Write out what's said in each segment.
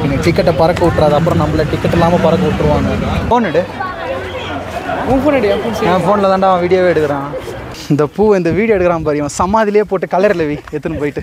அப்படின்னு டிக்கெட்டை பறக்க விட்றாது அப்புறம் நம்மள டிக்கெட் இல்லாமல் பறக்க விட்ருவாங்க ஃபோன் எடு உன் ஃபோன் அடியா ஃபோன் என் ஃபோனில் தான்டா அவன் வீடியோவே எடுக்கிறான் இந்த பூ இந்த வீடியோ எடுக்கிறான் பாரு இவன் சமாதிலேயே போட்டு கலரில் வி எடுத்துன்னு போயிட்டு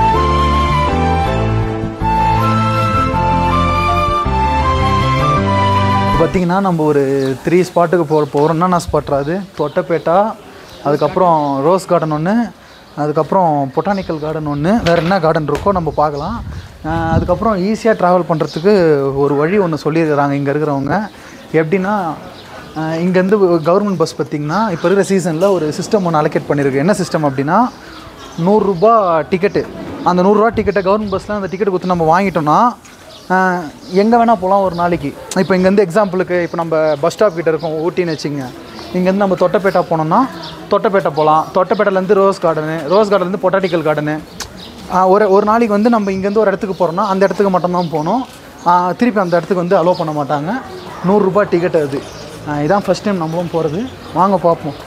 பார்த்தீங்கன்னா நம்ம ஒரு த்ரீ ஸ்பாட்டுக்கு போக போகிறோம் என்னென்ன ஸ்பாட் அது தொட்டப்பேட்டா அதுக்கப்புறம் ரோஸ் கார்டன் ஒன்று அதுக்கப்புறம் பொட்டானிக்கல் கார்டன் ஒன்று வேறு என்ன கார்டன் இருக்கோ நம்ம பார்க்கலாம் அஹ் அதுக்கப்புறம் ஈஸியாக ட்ராவல் பண்ணுறதுக்கு ஒரு வழி ஒன்று சொல்லியிருக்கிறாங்க இங்கே இருக்கிறவங்க எப்படின்னா அஹ் இங்கேருந்து கவர்மெண்ட் பஸ் பார்த்திங்கன்னா இப்போ இருக்கிற சீசனில் ஒரு சிஸ்டம் ஒன்று அலோகேட் பண்ணியிருக்கு என்ன சிஸ்டம் அப்படின்னா நூறுரூபா டிக்கெட்டு அந்த நூறுரூவா டிக்கெட்டை கவர்மெண்ட் பஸ்ஸில் அந்த டிக்கெட் கொடுத்து நம்ம வாங்கிட்டோம்னா எங்கே வேணால் போகலாம் ஒரு நாளைக்கு இப்போ இங்கேருந்து எக்ஸாம்பிளுக்கு இப்போ நம்ம பஸ் ஸ்டாப் கிட்ட இருக்கோம் ஊட்டின்னு வச்சுங்க இங்கேருந்து நம்ம தொட்டப்பேட்டா போனோம்னா தொட்டப்பேட்டை போகலாம் தொட்டப்பேட்டைலேருந்து ரோஸ் கார்டனு ரோஸ் கார்டன்லேருந்து பொட்டானிக்கல் கார்டனு ஒரு ஒரு நாளைக்கு வந்து நம்ம இங்கேருந்து ஒரு இடத்துக்கு போகிறோம்னா அந்த இடத்துக்கு மட்டும்தான் போகணும் ஆஹ் திருப்பி அந்த இடத்துக்கு வந்து அலோவ் பண்ண மாட்டாங்க நூறுரூபா டிக்கெட் அது ஆஹ் இதான் ஃபஸ்ட் டைம் நம்மளும் போகிறது வாங்க பார்ப்போம்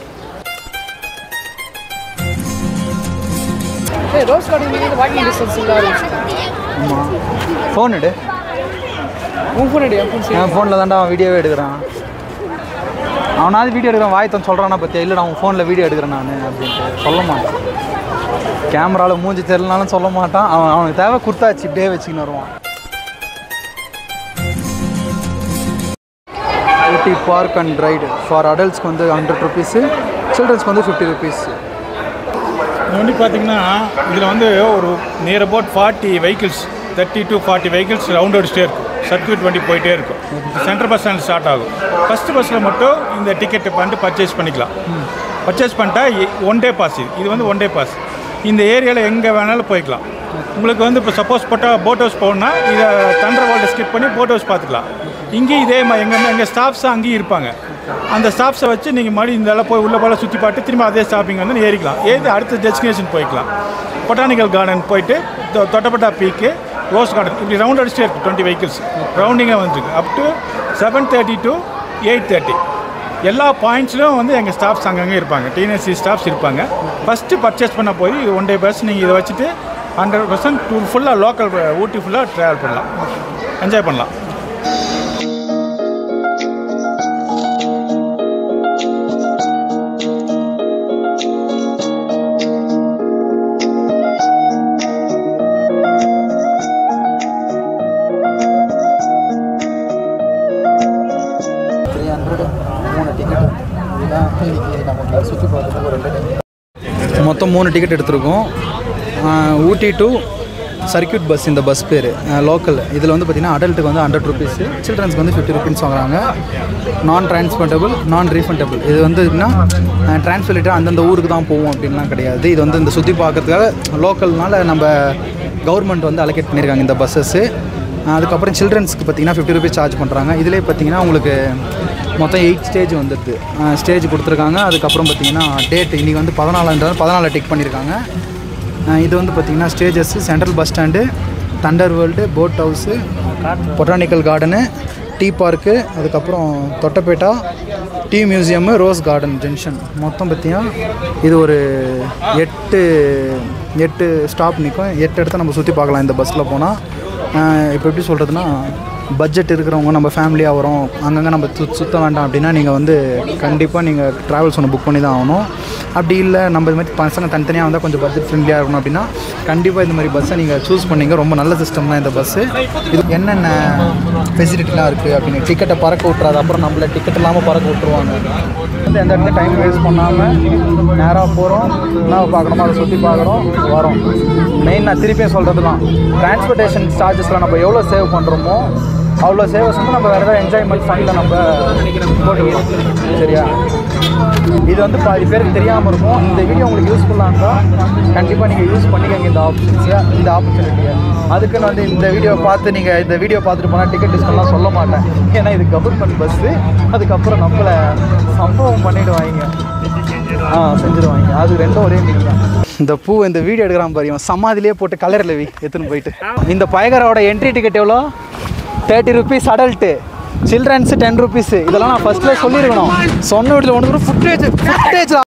ஏய் ரோஸ் கார்டன் வாக்கிங் டிஸ்டன்ஸ் இல்லை ஆமாம் ஃபோன் எடு உன் ஃபோன் அடியா ஃபோன் என் ஃபோனில் தான்டா அவன் வீடியோவே எடுக்கிறான் அவனாவது வீடியோ எடுக்கிறான் வாய்த்தன் சொல்கிறானா பற்றியா இல்லை நான் ஃபோனில் வீடியோ எடுக்கிறேன் நான் அப்படின்ட்டு சொல்ல மாட்டான் கேமராவில் மூஞ்சி தெரியலனாலும் சொல்ல மாட்டான் அவன் அவனுக்கு தேவை குர்த்தாச்சு இப்படியே வச்சுக்கின்னு வருவான் Ooty park and ride for அடல்ட்ஸ்க்கு வந்து ஹண்ட்ரட் ருபீஸு சில்ட்ரன்ஸ்க்கு வந்து ஃபிஃப்டி ருபீஸ் இது வந்து பார்த்தீங்கன்னா இதில் வந்து ஒரு near about forty vehicles thirty to forty vehicles round அடிச்சுட்டே இருக்கும் சர்க்யூட் வண்டி போயிட்டே இருக்கும் சென்ட்ரல் பஸ் ஸ்டாண்ட் ஸ்டார்ட் ஆகும் ஃபஸ்ட்டு பஸ்ஸில் மட்டும் இந்த டிக்கெட்டை பண்ணிட்டு பர்ச்சேஸ் பண்ணிக்கலாம் பர்ச்சேஸ் பண்ணிட்டா ஒன் டே பாஸ் இது இது வந்து ஒன் டே பாஸ் இந்த ஏரியாவில் எங்கே வேணாலும் போய்க்கலாம் உங்களுக்கு வந்து இப்போ சப்போஸ் போட்டால் போட் ஹவுஸ் போகணுன்னா இதை தண்டர் வேர்ல்டு ஸ்கிப் பண்ணி போட் ஹவுஸ் பார்த்துக்கலாம் இங்கேயும் இதே மாதிரி எங்கள் எங்கள் ஸ்டாஃப்ஸ் அங்கேயும் இருப்பாங்க அந்த ஸ்டாஃப்ஸை வச்சு நீங்கள் மறுபடியும் இந்த எல்லாம் போய் உள்ள போல சுற்றி பார்த்து திரும்ப அதே ஸ்டாப்பிங் வந்து ஏறிக்கலாம் ஏறி அடுத்த டெஸ்டினேஷன் போய்க்கலாம் பொட்டானிக்கல் கார்டன் போயிட்டு தொ- தொட்டப்பட்டா பீக்கு ரோஸ் கார்டன் இப்படி ரவுண்ட் அடிச்சுட்டே இருக்குது டுவெண்ட்டி வெஹிக்கிள்ஸ் ரவுண்டிங்காக வந்துருக்கு up to seven thirty to eight thirty எல்லா பாயிண்ட்ஸ்லையும் வந்து எங்கள் ஸ்டாஃப்ஸ் அங்கங்கே இருப்பாங்க டிஎன்எஸ்சி ஸ்டாஃப்ஸ் இருப்பாங்க ஃபஸ்ட்டு பர்ச்சேஸ் பண்ண போய் ஒன் டே பஸ் நீங்கள் இதை வச்சுட்டு ஹண்ட்ரட் பர்சன்ட் டூர் ஃபுல்லாக லோக்கல் ஊட்டி ஃபுல்லாக ட்ராவல் பண்ணலாம் என்ஜாய் பண்ணலாம் த்ரீ ஹண்ட்ரட் மூணு டிக்கெட் இதுதான் இன்னைக்கு நமக்கு சுற்றி பார்க்கறதுக்கு ஒரு ரெண்டு மொத்தம் மூணு டிக்கெட் எடுத்திருக்கோம் ஆஹ் ஊட்டி டு சர்க்கியூட் பஸ் இந்த பஸ் பேர் லோக்கல் இதில் வந்து பார்த்திங்கன்னா அடல்ட்டுக்கு வந்து ஹண்ட்ரட் ருபீஸு சில்ட்ரன்ஸ்க்கு வந்து ஃபிஃப்டி ருபீஸ் வாங்குறாங்க நான் டிரான்ஸ்பர்டபுள் நான் ரீஃபண்டபிள் இது வந்து எப்படின்னா டிரான்ஸ்பர்ட்டு அந்தந்த ஊருக்கு தான் போவோம் அப்படின்லாம் கிடையாது இது வந்து இந்த சுற்றி பார்க்கறதுக்காக லோக்கல்னால நம்ம கவர்மெண்ட் வந்து அலோகேட் பண்ணியிருக்காங்க இந்த பஸ்ஸஸ்ஸு அதுக்கப்புறம் சில்ட்ரன்ஸ்க்கு பார்த்தீங்கன்னா ஃபிஃப்டி ருபீஸ் சார்ஜ் பண்ணுறாங்க இதிலே பார்த்தீங்கன்னா உங்களுக்கு மொத்தம் எயிட் ஸ்டேஜ் வந்துடுது ஸ்டேஜ் கொடுத்துருக்காங்க அதுக்கப்புறம் பார்த்தீங்கன்னா டேட் இன்றைக்கி வந்து பதினாலான்றது பதினாலு டிக் பண்ணியிருக்காங்க அஹ் இது வந்து பார்த்தீங்கன்னா stages central bus stand thunder world boat house botanical garden tea park அதுக்கப்புறம் Doddabetta tea museum rose garden junction மொத்தம் பார்த்தீங்கன்னா இது ஒரு எட்டு எட்டு ஸ்டாப் நிற்கும் எட்டு இடத்த நம்ம சுற்றி பார்க்கலாம் இந்த பஸ்ஸில் போனால் இப்போ எப்படி சொல்கிறதுனா பட்ஜெட் இருக்கிறவங்க நம்ம ஃபேமிலியாக வரோம் அங்கங்கே நம்ம சு சுற்ற வேண்டாம் அப்படின்னா நீங்கள் வந்து கண்டிப்பாக நீங்கள் ட்ராவல்ஸ் ஒன்று புக் பண்ணி தான் ஆகணும் அப்படி இல்லை நம்ம இது மாதிரி பசங்க தனித்தனியாக வந்தால் கொஞ்சம் பட்ஜெட் ஃப்ரெண்ட்லியாக இருக்கணும் அப்படின்னா கண்டிப்பாக இந்த மாதிரி பஸ்ஸை நீங்கள் சூஸ் பண்ணீங்க ரொம்ப நல்ல சிஸ்டம் தான் இந்த பஸ்ஸு இது என்னென்ன ஃபெசிலிட்டிலாம் இருக்குது அப்படின்னு டிக்கெட்டை பறக்க விட்றாது அப்புறம் நம்மள டிக்கெட் இல்லாமல் பறக்க விட்ருவாங்க வந்து எந்த இடத்துல டைம் வேஸ்ட் பண்ணாமல் நேராக போகிறோம் என்ன பார்க்கணுமோ அதை சுற்றி பார்க்குறோம் வரோம் மெயின் நான் திருப்பியும் சொல்கிறது தான் டிரான்ஸ்போர்ட்டேஷன் சார்ஜஸில் நம்ம எவ்வளோ சேவ் பண்ணுறோமோ அவ்வளோ சேவஸ் வந்து நம்ம வேறு ஏதாவது என்ஜாய்மெண்ட் ஃபண்டில் நம்ம போட்டுக்கலாம் சரியா இது வந்து பாதி பேருக்கு தெரியாமல் இருக்கும் இந்த வீடியோ உங்களுக்கு யூஸ்ஃபுல்லாக இருந்தால் கண்டிப்பாக நீங்கள் யூஸ் பண்ணிக்கங்க இந்த ஆப்ஷன்ஸை இந்த ஆப்பர்ச்சுனிட்டியை அதுக்குன்னு வந்து இந்த வீடியோ பார்த்து நீங்கள் இந்த வீடியோ பார்த்துட்டு போனால் டிக்கெட் டிஸ்கவுண்ட்லாம் சொல்ல மாட்டேன் ஏன்னா இது கவர்மெண்ட் பஸ்ஸு அதுக்கப்புறம் நம்மளை சம்பவம் பண்ணிடுவாங்க ஆ செஞ்சுருவாங்க அது ரெண்டும் ஒரே மீனிங் தான் இந்த பூ இந்த வீடியோ எடுக்கிறான் பாரு இவன் சமாதிலே போட்டு கலரில் வி எடுத்துன்னு போயிட்டு இந்த பயகரோட என்ட்ரி டிக்கெட் எவ்வளோ thirty rupees adult childrens ten rupees இதெல்லாம் நான் ஃபர்ஸ்ட்லேயே சொல்லியிருக்கணும் சொன்ன வீட்டில் ஒன்று ஃபுட்டேஜ் ஃபுட்டேஜ்